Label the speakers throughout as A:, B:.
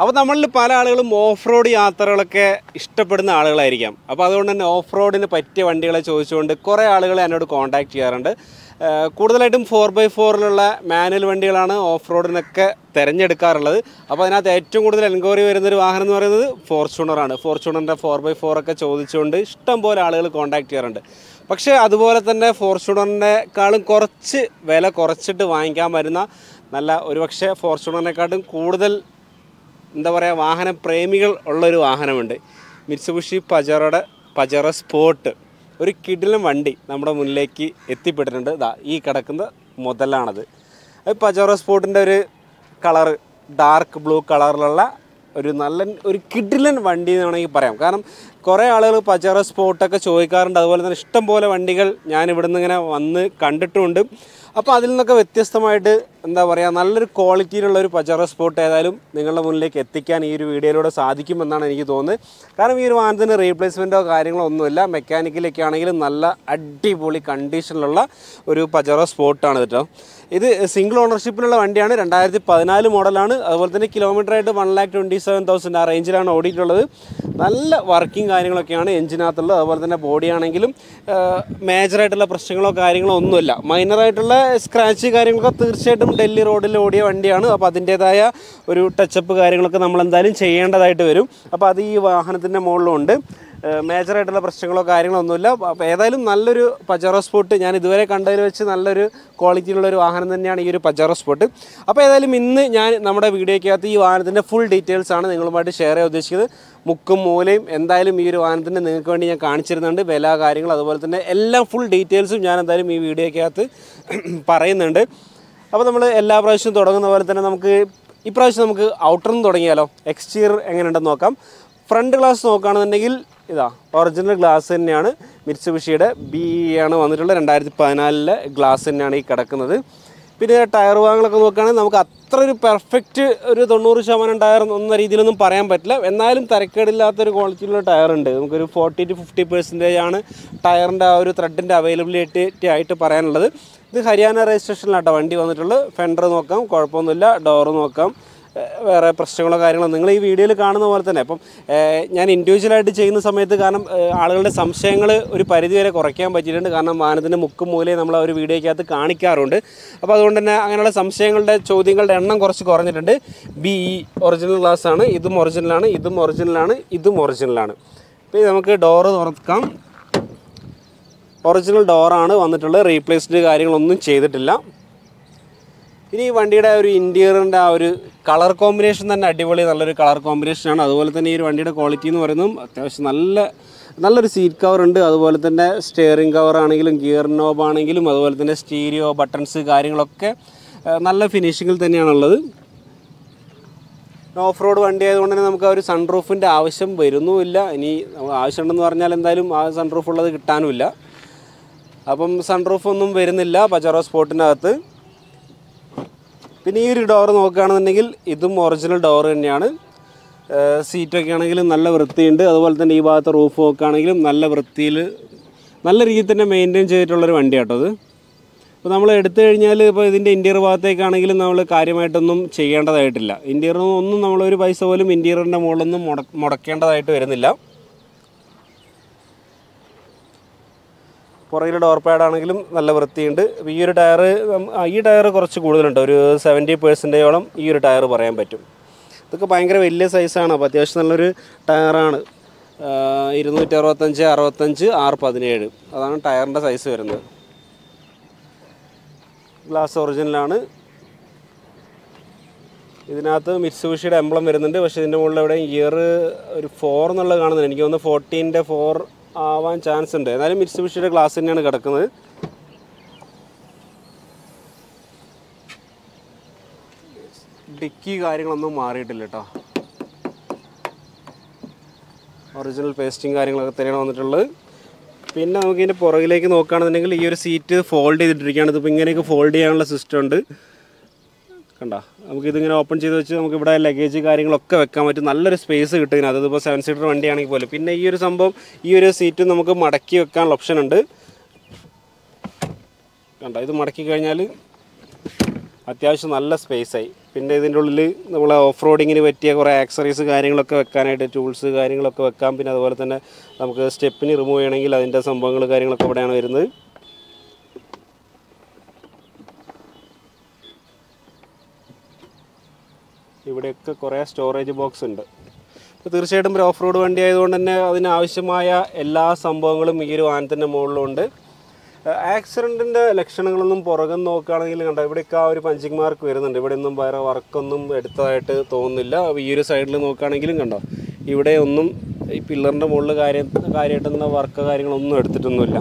A: അപ്പോൾ നമ്മളിൽ പല ആളുകളും ഓഫ് റോഡ് യാത്രകളൊക്കെ ഇഷ്ടപ്പെടുന്ന ആളുകളായിരിക്കാം അപ്പോൾ അതുകൊണ്ട് തന്നെ ഓഫ് റോഡിന് പറ്റിയ വണ്ടികളെ ചോദിച്ചുകൊണ്ട് കുറേ ആളുകൾ എന്നോട് കോൺടാക്ട് ചെയ്യാറുണ്ട് ഏഹ് കൂടുതലായിട്ടും ഫോർ ബൈ ഫോറിലുള്ള മാനുവൽ വണ്ടികളാണ് ഓഫ് റോഡിനൊക്കെ തിരഞ്ഞെടുക്കാറുള്ളത് അപ്പോൾ അതിനകത്ത് ഏറ്റവും കൂടുതൽ എൻക്വയറി വരുന്നൊരു വാഹനം എന്ന് പറയുന്നത് ഫോർച്യൂണറാണ് ഫോർച്യൂണറിൻ്റെ ഫോർ ബൈ ഫോർ ഒക്കെ ചോദിച്ചുകൊണ്ട് ഇഷ്ടം പോലെ ആളുകൾ കോൺടാക്ട് ചെയ്യാറുണ്ട് പക്ഷേ അതുപോലെ തന്നെ ഫോർച്യൂണറിനെക്കാളും കുറച്ച് വില കുറച്ചിട്ട് വാങ്ങിക്കാൻ വരുന്ന നല്ല ഒരുപക്ഷെ ഫോർച്യൂണറിനെക്കാട്ടും കൂടുതൽ എന്താ പറയുക വാഹന പ്രേമികൾ ഉള്ളൊരു വാഹനമുണ്ട് മിത്സുബിഷി പജറയുടെ പജറ സ്പോർട്ട് ഒരു കിടിലൻ വണ്ടി നമ്മുടെ മുന്നിലേക്ക് എത്തിപ്പെട്ടിട്ടുണ്ട് ഇതാ ഈ കിടക്കുന്ന മുതലാണത് അത് പജറോ സ്പോർട്ടിൻ്റെ ഒരു കളറ് ഡാർക്ക് ബ്ലൂ കളറിലുള്ള ഒരു നല്ല ഒരു കിഡിലൻ വണ്ടി എന്ന് വേണമെങ്കിൽ പറയാം കാരണം കുറേ ആളുകൾ പജറ സ്പോർട്ടൊക്കെ ചോദിക്കാറുണ്ട് അതുപോലെ തന്നെ ഇഷ്ടം പോലെ വണ്ടികൾ ഞാൻ ഇവിടുന്ന് ഇങ്ങനെ വന്ന് കണ്ടിട്ടുമുണ്ട് അപ്പോൾ അതിൽ നിന്നൊക്കെ വ്യത്യസ്തമായിട്ട് എന്താ പറയുക നല്ലൊരു ക്വാളിറ്റിയിലുള്ള ഒരു പജറോ സ്പോർട്ട് ഏതായാലും നിങ്ങളുടെ മുന്നിലേക്ക് എത്തിക്കാൻ ഈ ഒരു വീഡിയോയിലൂടെ സാധിക്കുമെന്നാണ് എനിക്ക് തോന്നുന്നത് കാരണം ഈ ഒരു വാഹനത്തിന് റീപ്ലേസ്മെൻറ്റോ കാര്യങ്ങളോ ഒന്നുമില്ല മെക്കാനിക്കലൊക്കെ ആണെങ്കിലും നല്ല അടിപൊളി കണ്ടീഷനിലുള്ള ഒരു പജറോ സ്പോർട്ടാണ് കേട്ടോ ഇത് സിംഗിൾ ഓണർഷിപ്പിലുള്ള വണ്ടിയാണ് രണ്ടായിരത്തി പതിനാല് മോഡലാണ് അതുപോലെ തന്നെ കിലോമീറ്റർ ആയിട്ട് one lakh twenty seven thousand ആ റേഞ്ചിലാണ് ഓടിയിട്ടുള്ളത് നല്ല വർക്കിംഗ് കാര്യങ്ങളൊക്കെയാണ് എഞ്ചിനകത്തുള്ളത് അതുപോലെ തന്നെ ബോഡി ആണെങ്കിലും മേജറായിട്ടുള്ള പ്രശ്നങ്ങളോ കാര്യങ്ങളോ ഒന്നുമില്ല മൈനറായിട്ടുള്ള സ്ക്രാച്ച് കാര്യങ്ങളൊക്കെ തീർച്ചയായിട്ടും ഡൽഹി റോഡിൽ ഓടിയ വണ്ടിയാണ് അപ്പോൾ അതിൻ്റേതായ ഒരു ടച്ചപ്പ് കാര്യങ്ങളൊക്കെ നമ്മൾ എന്തായാലും ചെയ്യേണ്ടതായിട്ട് വരും അപ്പോൾ അത് ഈ വാഹനത്തിൻ്റെ മുകളിലുണ്ട് മേജറായിട്ടുള്ള പ്രശ്നങ്ങളോ കാര്യങ്ങളോ ഒന്നുമില്ല അപ്പോൾ ഏതായാലും നല്ലൊരു പജാറോ സ്പോട്ട് ഞാൻ ഇതുവരെ കണ്ടതിൽ വെച്ച് നല്ലൊരു ക്വാളിറ്റിയിലുള്ള ഒരു വാഹനം തന്നെയാണ് ഈ ഒരു പജാറോ സ്പോട്ട് അപ്പോൾ ഏതായാലും ഇന്ന് ഞാൻ നമ്മുടെ വീഡിയോയ്ക്കകത്ത് ഈ വാഹനത്തിൻ്റെ ഫുൾ ഡീറ്റെയിൽസ് ആണ് നിങ്ങളുമായിട്ട് ഷെയർ ചെയ്യാൻ ഉദ്ദേശിക്കുന്നത് മുക്കും മൂലയും എന്തായാലും ഈ ഒരു വാഹനത്തിൻ്റെ നിങ്ങൾക്ക് വേണ്ടി ഞാൻ കാണിച്ചിരുന്നുണ്ട് വില കാര്യങ്ങൾ അതുപോലെ തന്നെ എല്ലാം ഫുൾ ഡീറ്റെയിൽസും ഞാൻ എന്തായാലും ഈ വീഡിയോയ്ക്കകത്ത് പറയുന്നുണ്ട് അപ്പോൾ നമ്മൾ എല്ലാ പ്രാവശ്യവും തുടങ്ങുന്ന പോലെ തന്നെ നമുക്ക് ഇപ്രാവശ്യം നമുക്ക് ഔട്ടറിൽ നിന്ന് തുടങ്ങിയാലോ എക്സ്റ്റീരിയർ എങ്ങനെയുണ്ടെന്ന് നോക്കാം ഫ്രണ്ട് ഗ്ലാസ് നോക്കുകയാണെന്നുണ്ടെങ്കിൽ ഇതാ ഒറിജിനൽ ഗ്ലാസ് തന്നെയാണ് മിറ്റ്സുബിഷിയുടെ ബി ആണ് വന്നിട്ടുള്ളത് രണ്ടായിരത്തി പതിനാലിലെ ഗ്ലാസ് തന്നെയാണ് ഈ കിടക്കുന്നത് പിന്നെ ടയർ ഭാഗങ്ങളൊക്കെ നോക്കുകയാണെങ്കിൽ നമുക്ക് അത്ര ഒരു പെർഫെക്റ്റ് ഒരു തൊണ്ണൂറ് ശതമാനം ടയർ എന്ന രീതിയിലൊന്നും പറയാൻ പറ്റില്ല എന്നാലും തരക്കേടില്ലാത്തൊരു ക്വാളിറ്റിയുള്ള ടയർ ഉണ്ട് നമുക്കൊരു ഫോർട്ടി ടു ഫിഫ്റ്റി പെർസെൻറ്റേജ് ആണ് ടയറിൻ്റെ ആ ഒരു ത്രെഡിൻ്റെ അവൈലബിലിറ്റി ആയിട്ട് പറയാനുള്ളത് ഇത് ഹരിയാന രജിസ്ട്രേഷനിലാട്ടോ വണ്ടി വന്നിട്ടുള്ളത് ഫെൻഡർ നോക്കാം കുഴപ്പമൊന്നുമില്ല ഡോറ് നോക്കാം ഏഹ് വേറെ പ്രശ്നങ്ങളോ കാര്യങ്ങളോ നിങ്ങൾ ഈ വീഡിയോയിൽ കാണുന്ന പോലെ തന്നെ അപ്പം ഏഹ് ഞാൻ ഇൻഡിവിജ്വലായിട്ട് ചെയ്യുന്ന സമയത്ത് കാരണം ഏഹ് ആളുകളുടെ സംശയങ്ങൾ ഒരു പരിധി വരെ കുറയ്ക്കാൻ പറ്റിയിട്ടുണ്ട് കാരണം വാഹനത്തിൻ്റെ മുക്കും മൂലയും നമ്മൾ ആ ഒരു വീഡിയോയ്ക്കകത്ത് കാണിക്കാറുണ്ട് അപ്പോൾ അതുകൊണ്ട് തന്നെ അങ്ങനെയുള്ള സംശയങ്ങളുടെ ചോദ്യങ്ങളുടെ എണ്ണം കുറച്ച് കുറഞ്ഞിട്ടുണ്ട് ബി ഇ ഒറിജിനൽ ഗ്ലാസ് ആണ് ഇതും ഒറിജിനലാണ് ഇതും ഒറിജിനലാണ് ഇതും ഒറിജിനലാണ് അപ്പോൾ നമുക്ക് ഡോറ് തുറക്കാം ഒറിജിനൽ ഡോറാണ് വന്നിട്ടുള്ളത് റീപ്ലേസ്ഡ് കാര്യങ്ങളൊന്നും ചെയ്തിട്ടില്ല ഇനി ഈ വണ്ടിയുടെ ആ ഒരു ഇൻറ്റീരിയറിൻ്റെ ആ ഒരു കളർ കോമ്പിനേഷൻ തന്നെ അടിപൊളി നല്ലൊരു കളർ കോമ്പിനേഷനാണ് അതുപോലെ തന്നെ ഈ ഒരു വണ്ടിയുടെ ക്വാളിറ്റി എന്ന് പറയുന്നതും അത്യാവശ്യം നല്ല നല്ലൊരു സീറ്റ് കവർ ഉണ്ട് അതുപോലെ തന്നെ സ്റ്റിയറിംഗ് കവർ ആണെങ്കിലും ഗിയർ നോബ് ആണെങ്കിലും അതുപോലെ തന്നെ സ്റ്റീരിയോ ബട്ടൺസ് കാര്യങ്ങളൊക്കെ ആ, നല്ല ഫിനിഷിങ്ങിൽ തന്നെയാണുള്ളത് ഓഫ് റോഡ് വണ്ടി ആയതുകൊണ്ട് തന്നെ നമുക്ക് ആ ഒരു സൺറൂഫിൻ്റെ ആവശ്യം വരുന്നുമില്ല ഇനി നമ്മൾ ആവശ്യമുണ്ടെന്ന് പറഞ്ഞാൽ എന്തായാലും ആ സൺറൂഫ് ഉള്ളത് കിട്ടാനുമില്ല അപ്പം സൺറൂഫ് ഒന്നും വരുന്നില്ല പജറോ സ്പോർട്ടിനകത്ത് പിന്നെ ഈ ഒരു ഡോർ നോക്കുകയാണെന്നുണ്ടെങ്കിൽ ഇതും ഒറിജിനൽ ഡോർ തന്നെയാണ് ഏഹ് സീറ്റൊക്കെ ആണെങ്കിലും നല്ല വൃത്തിയുണ്ട് അതുപോലെ തന്നെ ഈ ഭാഗത്തെ റൂഫ് നോക്കുകയാണെങ്കിലും നല്ല വൃത്തിയിൽ നല്ല രീതിയിൽ തന്നെ മെയിൻറ്റെയിൻ ചെയ്തിട്ടുള്ളൊരു വണ്ടി കേട്ടോ അത് അപ്പോൾ നമ്മൾ എടുത്തു കഴിഞ്ഞാൽ ഇപ്പോൾ ഇതിൻ്റെ ഇൻറ്റീരിയർ ഭാഗത്തേക്കാണെങ്കിലും നമ്മൾ കാര്യമായിട്ടൊന്നും ചെയ്യേണ്ടതായിട്ടില്ല ഇൻറ്റീരിയർ ഒന്നും നമ്മളൊരു പൈസ പോലും ഇൻറ്റീരിയറിൻ്റെ മുകളിലൊന്നും മുട മുടക്കേണ്ടതായിട്ട് വരുന്നില്ല പുറകിൽ ഡോർ പാഡ് ആണെങ്കിലും നല്ല വൃത്തിയുണ്ട് അപ്പോൾ ഈ ഒരു ടയർ ഈ ടയർ കുറച്ച് കൂടുതലുണ്ട് ഒരു സെവൻറ്റി പെർസെൻറ്റേജോളം ഈ ഒരു ടയർ പറയാൻ പറ്റും ഇതൊക്കെ ഭയങ്കര വലിയ സൈസാണ് അപ്പോൾ അത്യാവശ്യം നല്ലൊരു ടയറാണ് ഇരുന്നൂറ്റി അറുപത്തഞ്ച് അറുപത്തഞ്ച് ആറ് പതിനേഴ് അതാണ് ടയറിൻ്റെ സൈസ് വരുന്നത് ഗ്ലാസ് ഒറിജിനലാണ് ഇതിനകത്ത് മിറ്റ്സുബിഷിയുടെ എംബ്ലം വരുന്നുണ്ട് പക്ഷേ ഇതിൻ്റെ മുകളിൽ എവിടെ ഇയർ ഒരു ഫോർ എന്നുള്ളത് കാണുന്നുണ്ട് എനിക്ക് തോന്നുന്നു ഫോർട്ടീൻ്റെ ഫോർ ആവാൻ ചാൻസ് ഉണ്ട് എന്നാലും മിറ്റ്സുബിഷിയുടെ ഗ്ലാസ് തന്നെയാണ് കിടക്കുന്നത് ഡിക്കി കാര്യങ്ങളൊന്നും മാറിയിട്ടില്ല കേട്ടോ ഒറിജിനൽ പേസ്റ്റിങ് കാര്യങ്ങളൊക്കെ തന്നെയാണ് വന്നിട്ടുള്ളത് പിന്നെ നമുക്ക് ഇതിൻ്റെ പുറകിലേക്ക് നോക്കുകയാണെന്നുണ്ടെങ്കിൽ ഈ ഒരു സീറ്റ് ഫോൾഡ് ചെയ്തിട്ടിരിക്കുകയാണ് ഇതിപ്പോൾ ഇങ്ങനെയൊക്കെ ഫോൾഡ് ചെയ്യാനുള്ള സിസ്റ്റം ഉണ്ട് കണ്ട നമുക്കിതിങ്ങനെ ഓപ്പൺ ചെയ്ത് വെച്ച് നമുക്ക് ഇവിടെ ലഗേജ് കാര്യങ്ങളൊക്കെ വെക്കാൻ പറ്റും നല്ലൊരു സ്പേസ് കിട്ടും ഇതിനകത്ത് ഇതിപ്പോൾ സെവൻ സീറ്റർ വണ്ടിയാണെങ്കിൽ പോലും പിന്നെ ഈ ഒരു സംഭവം ഈ ഒരു സീറ്റ് നമുക്ക് മടക്കി വെക്കാനുള്ള ഓപ്ഷൻ ഉണ്ട് കണ്ട ഇത് മടക്കി കഴിഞ്ഞാൽ അത്യാവശ്യം നല്ല സ്പേസായി പിന്നെ ഇതിൻ്റെ ഉള്ളിൽ നമ്മൾ ഓഫ് റോഡിങ്ങിന് പറ്റിയ കുറേ ആക്സറീസ് കാര്യങ്ങളൊക്കെ വെക്കാനായിട്ട് ടൂൾസ് കാര്യങ്ങളൊക്കെ വെക്കാം പിന്നെ അതുപോലെ തന്നെ നമുക്ക് സ്റ്റെപ്പിന് റിമൂവ് ചെയ്യണമെങ്കിൽ അതിൻ്റെ സംഭവങ്ങൾ കാര്യങ്ങളൊക്കെ ഇവിടെയാണ് വരുന്നത് ഇവിടെയൊക്കെ കുറേ സ്റ്റോറേജ് ബോക്സ് ഉണ്ട് അപ്പോൾ തീർച്ചയായിട്ടും ഒരു ഓഫ് റോഡ് വണ്ടി ആയതുകൊണ്ട് തന്നെ അതിനാവശ്യമായ എല്ലാ സംഭവങ്ങളും ഈ ഒരു വാഹനത്തിൻ്റെ മുകളിലുണ്ട് ആക്സിഡൻറ്റിൻ്റെ ലക്ഷണങ്ങളൊന്നും പുറകം നോക്കുകയാണെങ്കിൽ കണ്ടോ ഇവിടെയൊക്കെ ആ ഒരു പഞ്ചിങ് മാർക്ക് വരുന്നുണ്ട് ഇവിടെ ഒന്നും വേറെ വർക്കൊന്നും എടുത്തതായിട്ട് തോന്നുന്നില്ല അപ്പോൾ ഈ ഒരു സൈഡിൽ നോക്കുകയാണെങ്കിലും കണ്ടോ ഇവിടെ ഒന്നും ഈ പില്ലറിൻ്റെ മുകളിൽ കാര്യം കാര്യമായിട്ടുള്ള വർക്ക് കാര്യങ്ങളൊന്നും എടുത്തിട്ടൊന്നുമില്ല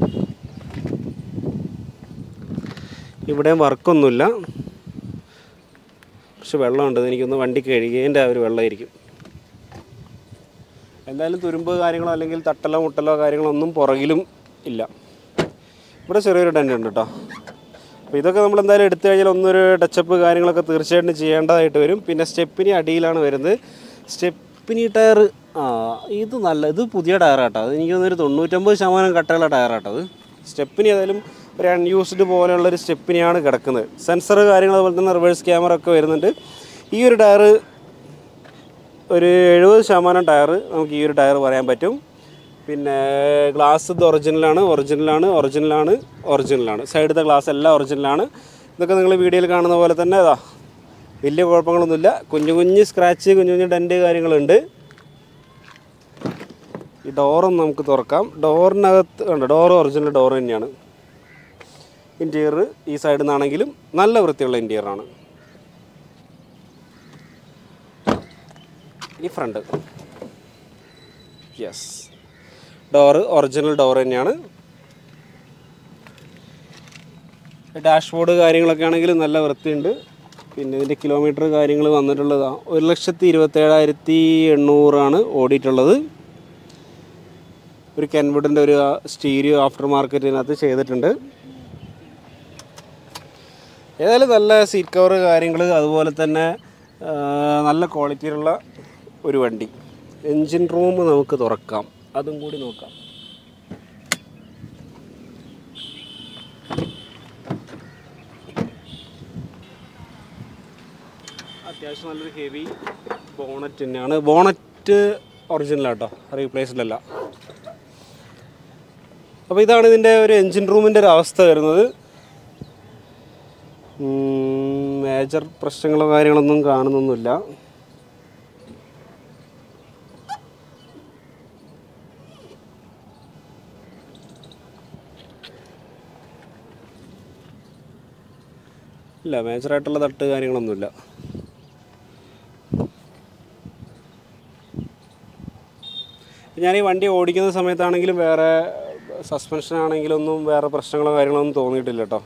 A: ഇവിടെയും വർക്കൊന്നുമില്ല പക്ഷെ വെള്ളമുണ്ട് എനിക്കൊന്ന് വണ്ടി കഴുകിയതിൻ്റെ ആ ഒരു വെള്ളമായിരിക്കും എന്തായാലും തുരുമ്പ് കാര്യങ്ങളോ അല്ലെങ്കിൽ തട്ടലോ മുട്ടലോ കാര്യങ്ങളോ ഒന്നും പുറകിലും ഇല്ല ഇവിടെ ചെറിയൊരു ഡെൻ്റ് ഉണ്ട് കേട്ടോ അപ്പോൾ ഇതൊക്കെ നമ്മൾ എന്തായാലും എടുത്തു കഴിഞ്ഞാൽ ഒന്നൊരു ടച്ചപ്പ് കാര്യങ്ങളൊക്കെ തീർച്ചയായിട്ടും ചെയ്യേണ്ടതായിട്ട് വരും പിന്നെ സ്റ്റെപ്പിനി അടിയിലാണ് വരുന്നത് സ്റ്റെപ്പിനി ടയർ ആ ഇത് നല്ല ഇത് പുതിയ ടയറാട്ടോ അത് എനിക്ക് തോന്നുന്നൊരു തൊണ്ണൂറ്റമ്പത് ശതമാനം കട്ടയുള്ള ടയറാട്ടോ അത് സ്റ്റെപ്പിനി ഏതായാലും ഒരു അൺയൂസ്ഡ് പോലെയുള്ളൊരു സ്റ്റെപ്പിനിയാണ് കിടക്കുന്നത് സെൻസർ കാര്യങ്ങൾ അതുപോലെ തന്നെ റിവേഴ്സ് ക്യാമറ ഒക്കെ വരുന്നുണ്ട് ഈ ഒരു ടയർ ഒരു എഴുപത് ശതമാനം ടയർ നമുക്ക് ഈ ഒരു ടയർ പറയാൻ പറ്റും പിന്നെ ഗ്ലാസ് ഇത് ഒറിജിനലാണ് ഒറിജിനലാണ് ഒറിജിനലാണ് ഒറിജിനലാണ് സൈഡിലത്തെ ഗ്ലാസ് എല്ലാം ഒറിജിനലാണ് ഇതൊക്കെ നിങ്ങൾ വീഡിയോയിൽ കാണുന്ന പോലെ തന്നെ അതാ വലിയ കുഴപ്പങ്ങളൊന്നുമില്ല കുഞ്ഞു കുഞ്ഞ് സ്ക്രാച്ച് കുഞ്ഞു കുഞ്ഞു ഡെൻറ്റ് കാര്യങ്ങളുണ്ട് ഈ ഡോറും നമുക്ക് തുറക്കാം ഡോറിനകത്ത് ഉണ്ട് ഡോർ ഒറിജിനൽ ഡോർ തന്നെയാണ് ഇൻറ്റീരിയർ ഈ സൈഡിൽ നിന്നാണെങ്കിലും നല്ല വൃത്തിയുള്ള ഇൻറ്റീരിയറാണ് ഈ front yes door original door തന്നെയാണ് ഡാഷ്ബോർഡ് കാര്യങ്ങളൊക്കെ ആണെങ്കിലും നല്ല വൃത്തിയുണ്ട് പിന്നെ ഇതിൻ്റെ കിലോമീറ്റർ കാര്യങ്ങൾ വന്നിട്ടുള്ളതാണ് ഒരു ലക്ഷത്തി ഇരുപത്തേഴായിരത്തി എണ്ണൂറാണ് ഓടിയിട്ടുള്ളത് ഒരു കെൻവുഡിൻ്റെ ഒരു സ്റ്റീരിയോ ആഫ്റ്റർ മാർക്കറ്റിനകത്ത് ചെയ്തിട്ടുണ്ട് ഏതായാലും നല്ല സീറ്റ് കവർ കാര്യങ്ങൾ അതുപോലെ തന്നെ ആ, നല്ല ക്വാളിറ്റിയിലുള്ള ഒരു വണ്ടി എൻജിൻ റൂം നമുക്ക് തുറക്കാം അതും കൂടി നോക്കാം അത്യാവശ്യം നല്ലൊരു ഹെവി ബോണറ്റ് തന്നെയാണ് ബോണറ്റ് ഒറിജിനലാട്ടോ റീപ്ലേസ്ഡ് അല്ല അപ്പോൾ ഇതാണ് ഇതിൻ്റെ ഒരു എൻജിൻ റൂമിൻ്റെ ഒരു അവസ്ഥ വരുന്നത് മേജർ പ്രശ്നങ്ങളോ കാര്യങ്ങളൊന്നും കാണുന്നൊന്നുമില്ല ഇല്ല മേജറായിട്ടുള്ള തട്ട് കാര്യങ്ങളൊന്നുമില്ല ഞാൻ ഈ വണ്ടി ഓടിക്കുന്ന സമയത്താണെങ്കിലും വേറെ സസ്പെൻഷൻ ആണെങ്കിലും ഒന്നും വേറെ പ്രശ്നങ്ങളോ കാര്യങ്ങളോ ഒന്നും തോന്നിയിട്ടില്ല കേട്ടോ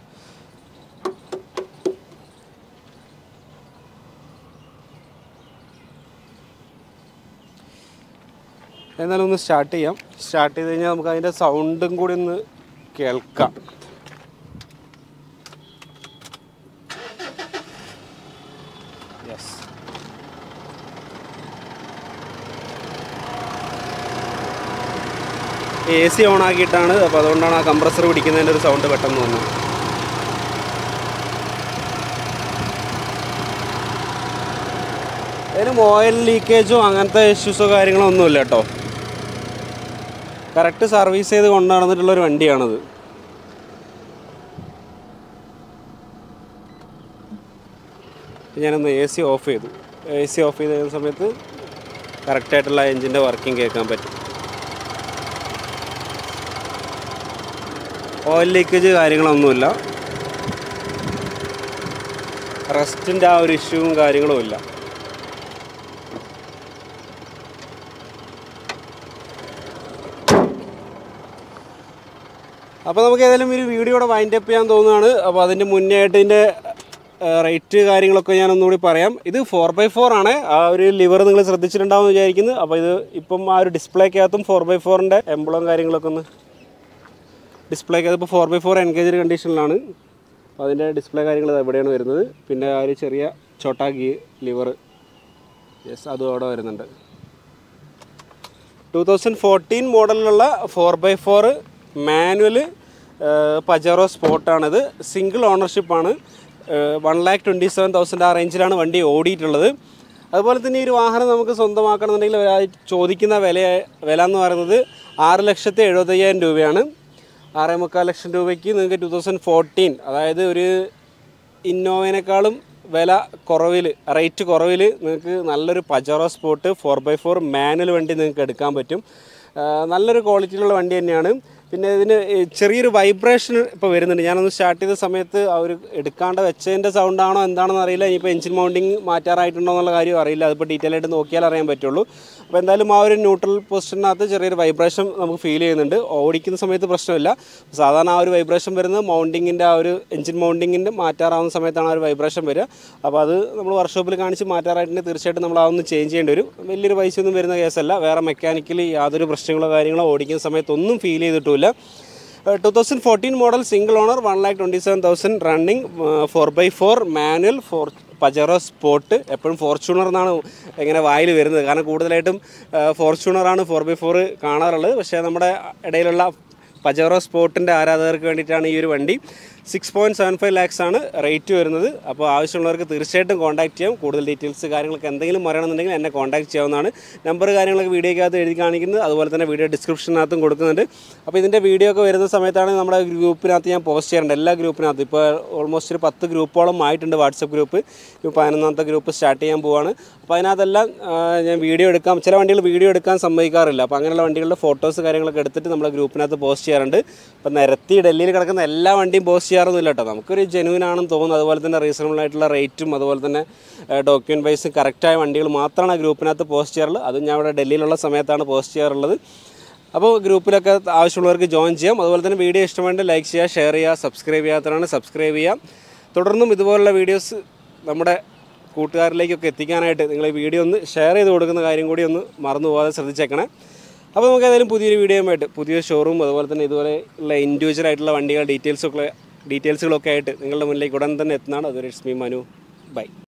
A: എന്നാലും ഒന്ന് സ്റ്റാർട്ട് ചെയ്യാം സ്റ്റാർട്ട് ചെയ്ത് കഴിഞ്ഞാൽ നമുക്ക് അതിൻ്റെ സൗണ്ടും കൂടി ഒന്ന് കേൾക്കാം യെസ് എ സി ഓൺ ആക്കിയിട്ടാണ് അപ്പോൾ അതുകൊണ്ടാണ് ആ കംപ്രസർ പിടിക്കുന്നതിൻ്റെ ഒരു സൗണ്ട് പെട്ടെന്ന് വന്നത് അതിനും ഓയിൽ ലീക്കേജോ അങ്ങനത്തെ ഇഷ്യൂസോ കാര്യങ്ങളോ ഒന്നുമില്ല കേട്ടോ കറക്റ്റ് സർവീസ് ചെയ്ത് കൊണ്ടു നടന്നിട്ടുള്ള ഒരു വണ്ടിയാണത് ഞാനൊന്ന് എ സി ഓഫ് ചെയ്തു എ സി ഓഫ് ചെയ്ത് കഴിയുന്ന സമയത്ത് കറക്റ്റായിട്ടുള്ള എൻജിൻ്റെ വർക്കിംഗ് കേൾക്കാൻ പറ്റും ഓയിൽ ലീക്കേജ് കാര്യങ്ങളൊന്നുമില്ല റസ്റ്റിൻ്റെ ആ ഒരു ഇഷ്യൂവും കാര്യങ്ങളും ഇല്ല അപ്പോൾ നമുക്ക് ഏതായാലും ഒരു വീഡിയോയുടെ വൈൻഡ് അപ്പ് ചെയ്യാൻ തോന്നുകയാണ് അപ്പോൾ അതിൻ്റെ മുന്നേ ആയിട്ട് ഇതിൻ്റെ റേറ്റ് കാര്യങ്ങളൊക്കെ ഞാൻ ഒന്നുകൂടി പറയാം ഇത് ഫോർ ബൈ ഫോർ ആണ് ആ ഒരു ലിവർ നിങ്ങൾ ശ്രദ്ധിച്ചിട്ടുണ്ടാവും എന്ന് വിചാരിക്കുന്നു അപ്പോൾ ഇത് ഇപ്പം ആ ഒരു ഡിസ്പ്ലേക്കകത്തും ഫോർ ബൈ ഫോറിൻ്റെ എംബ്ലം കാര്യങ്ങളൊക്കെ ഒന്ന് ഡിസ്പ്ലേക്കകത്ത് ഇപ്പോൾ ഫോർ ബൈ ഫോർ എൻഗേജ് കണ്ടീഷനിലാണ് അപ്പോൾ അതിൻ്റെ ഡിസ്പ്ലേ കാര്യങ്ങൾ ദാ ഇവിടെയാണ് വരുന്നത് പിന്നെ ആ ഒരു ചെറിയ ചോട്ടാ ഗീ ലിവർ യെസ് അതും അവിടെ വരുന്നുണ്ട് ടു തൗസൻഡ് ഫോർട്ടീൻ മോഡലിലുള്ള four by four manual Pajero സ്പോർട്ടാണിത് സിംഗിൾ ഓണർഷിപ്പാണ് one lakh twenty seven thousand ആ റേഞ്ചിലാണ് വണ്ടി ഓടിയിട്ടുള്ളത് അതുപോലെ തന്നെ ഈ ഒരു വാഹനം നമുക്ക് സ്വന്തമാക്കണമെന്നുണ്ടെങ്കിൽ ഒരാൾ ചോദിക്കുന്ന വില വില എന്ന് പറയുന്നത് ആറ് ലക്ഷത്തി എഴുപത്തയ്യായിരം രൂപയാണ് ആറേ മുക്കാൽ ലക്ഷം രൂപയ്ക്ക് നിങ്ങൾക്ക് ടു തൗസൻഡ് ഫോർട്ടീൻ അതായത് ഒരു ഇന്നോവനേക്കാളും വില കുറവിൽ റേറ്റ് കുറവിൽ നിങ്ങൾക്ക് നല്ലൊരു Pajero sport four by four manual വണ്ടി നിങ്ങൾക്ക് എടുക്കാൻ പറ്റും ആ, നല്ലൊരു ക്വാളിറ്റിയിലുള്ള വണ്ടി തന്നെയാണ് പിന്നെ ഇതിന് ഈ ചെറിയൊരു വൈബ്രേഷൻ ഇപ്പോൾ വരുന്നുണ്ട് ഞാനൊന്ന് സ്റ്റാർട്ട് ചെയ്ത സമയത്ത് അവർ എടുക്കാണ്ട് വെച്ചതിൻ്റെ സൗണ്ടാണോ എന്താണെന്ന് അറിയില്ല ഇനിയിപ്പോൾ എഞ്ചിൻ മൗണ്ടിങ് മാറ്റാറായിട്ടുണ്ടോ എന്നുള്ള കാര്യം അറിയില്ല അതിപ്പോൾ ഡീറ്റെയിൽ ആയിട്ട് നോക്കിയാൽ അറിയാൻ പറ്റുള്ളൂ അപ്പോൾ എന്തായാലും ആ ഒരു ന്യൂട്രൽ പൊസിഷനകത്ത് ചെറിയൊരു വൈബ്രേഷൻ നമുക്ക് ഫീൽ ചെയ്യുന്നുണ്ട് ഓടിക്കുന്ന സമയത്ത് പ്രശ്നമില്ല സാധാരണ ആ ഒരു വൈബ്രേഷൻ വരുന്നത് മൗണ്ടിങ്ങിൻ്റെ ആ ഒരു എഞ്ചിൻ മൗണ്ടിങ്ങിൻ്റെ മാറ്റാറാവുന്ന സമയത്താണ് ആ ഒരു വൈബ്രേഷൻ വരിക അപ്പോൾ അത് നമ്മൾ വർക്ക്ഷോപ്പിൽ കാണിച്ച് മാറ്റാറായിട്ടുണ്ടെങ്കിൽ തീർച്ചയായിട്ടും നമ്മൾ അതൊന്ന് ചേഞ്ച് ചെയ്യേണ്ടി വരും വലിയൊരു പൈസ ഒന്നും വരുന്ന കേസല്ല വേറെ മെക്കാനിക്കലി യാതൊരു പ്രശ്നങ്ങളോ കാര്യങ്ങളോ ഓടിക്കുന്ന സമയത്തൊന്നും ഫീൽ ചെയ്തിട്ടുമില്ല two thousand fourteen model single owner one lakh twenty seven thousand running four by four manual four Pajero sport എപ്പോഴും ഫോർച്യൂണർ എന്നാണ് ഇങ്ങനെ വായിൽ വരുന്നത് കാരണം കൂടുതലായിട്ടും ഫോർച്യൂണറാണ് ഫോർ ബൈ ഫോർ കാണാറുള്ളത് പക്ഷേ നമ്മുടെ ഇടയിലുള്ള പജറോ സ്പോട്ടിൻ്റെ ആരാധകർക്ക് വേണ്ടിയിട്ടാണ് ഈ ഒരു വണ്ടി six point seven five lakhs ആണ് റേറ്റ് വരുന്നത് അപ്പോൾ ആവശ്യമുള്ളവർക്ക് തീർച്ചയായിട്ടും കോൺടാക്ട് ചെയ്യാം കൂടുതൽ ഡീറ്റെയിൽസ് കാര്യങ്ങളൊക്കെ എന്തെങ്കിലും അറിയണമെന്നുണ്ടെങ്കിൽ എന്നെ കോൺടാക്ട് ചെയ്യാവുന്നതാണ് നമ്പർ കാര്യങ്ങളൊക്കെ വീഡിയോക്കകത്ത് എഴുതി കാണിക്കുന്നത് അതുപോലെ തന്നെ വീഡിയോ ഡിസ്ക്രിപ്ഷനകത്തും കൊടുക്കുന്നുണ്ട് അപ്പോൾ ഇതിൻ്റെ വീഡിയോ ഒക്കെ വരുന്ന സമയത്താണ് നമ്മുടെ ഗ്രൂപ്പിനകത്ത് ഞാൻ പോസ്റ്റ് ചെയ്യാറുണ്ട് എല്ലാ ഗ്രൂപ്പിനകത്ത് ഇപ്പോൾ ഓൾമോസ്റ്റ് ഒരു പത്ത് ഗ്രൂപ്പോളം ആയിട്ടുണ്ട് വാട്സപ്പ് ഗ്രൂപ്പ് ഇപ്പോൾ പതിനൊന്നാമത്തെ ഗ്രൂപ്പ് സ്റ്റാർട്ട് ചെയ്യാൻ പോവാണ് അപ്പോൾ അതിനകത്തെല്ലാം ആ, ഞാൻ വീഡിയോ എടുക്കാം ചില വണ്ടികൾ വീഡിയോ എടുക്കാൻ സമ്മതിക്കാറില്ല അപ്പോൾ അങ്ങനെയുള്ള വണ്ടികളുടെ ഫോട്ടോസ് കാര്യങ്ങളൊക്കെ എടുത്തിട്ട് നമ്മളെ ഗ്രൂപ്പിനകത്ത് പോസ്റ്റ് ചെയ്യാറുണ്ട് അപ്പോൾ നിരത്തി ഡൽഹിയിൽ കിടക്കുന്ന എല്ലാ വണ്ടിയും പോസ്റ്റ് ചെയ്യാറൊന്നുമില്ല കേട്ടോ നമുക്കൊരു ജെനുവിൻ ആണെന്ന് തോന്നുന്നു അതുപോലെ തന്നെ റീസണബിൾ ആയിട്ടുള്ള റേറ്റും അതുപോലെ തന്നെ ഡോക്യുമെൻറ്റ് വൈസും കറക്റ്റായ വണ്ടികൾ മാത്രമാണ് ആ ഗ്രൂപ്പിനകത്ത് പോസ്റ്റ് ചെയ്യാറുള്ളത് അതും ഞാൻ ഇവിടെ ഡൽഹിയിലുള്ള സമയത്താണ് പോസ്റ്റ് ചെയ്യാറുള്ളത് അപ്പോൾ ഗ്രൂപ്പിലൊക്കെ ആവശ്യമുള്ളവർക്ക് ജോയിൻ ചെയ്യാം അതുപോലെ തന്നെ വീഡിയോ ഇഷ്ടമുണ്ടെങ്കിൽ ലൈക്ക് ചെയ്യുക ഷെയർ ചെയ്യുക സബ്സ്ക്രൈബ് ചെയ്യാത്തവരാണ് സബ്സ്ക്രൈബ് ചെയ്യാം തുടർന്നും ഇതുപോലുള്ള വീഡിയോസ് നമ്മുടെ കൂട്ടുകാരിലേക്കൊക്കെ എത്തിക്കാനായിട്ട് നിങ്ങൾ ഈ വീഡിയോ ഒന്ന് ഷെയർ ചെയ്ത് കൊടുക്കുന്ന കാര്യം കൂടി ഒന്ന് മറന്നു പോകാതെ ശ്രദ്ധിച്ചേക്കണേ അപ്പോൾ നമുക്ക് ഏതായാലും പുതിയൊരു വീഡിയോയുമായിട്ട് പുതിയൊരു ഷോറൂം അതുപോലെ തന്നെ ഇതുപോലെ ഉള്ള ഇൻഡിവിജ്വൽ ആയിട്ടുള്ള വണ്ടികൾ ഡീറ്റെയിൽസൊക്കെ ഡീറ്റെയിൽസുകളൊക്കെ ആയിട്ട് നിങ്ങളുടെ മുന്നിലേക്ക് ഉടൻ തന്നെ എത്തുന്നതാണ് അതൊരു ഇറ്റ്സ് മീ മനു ബൈ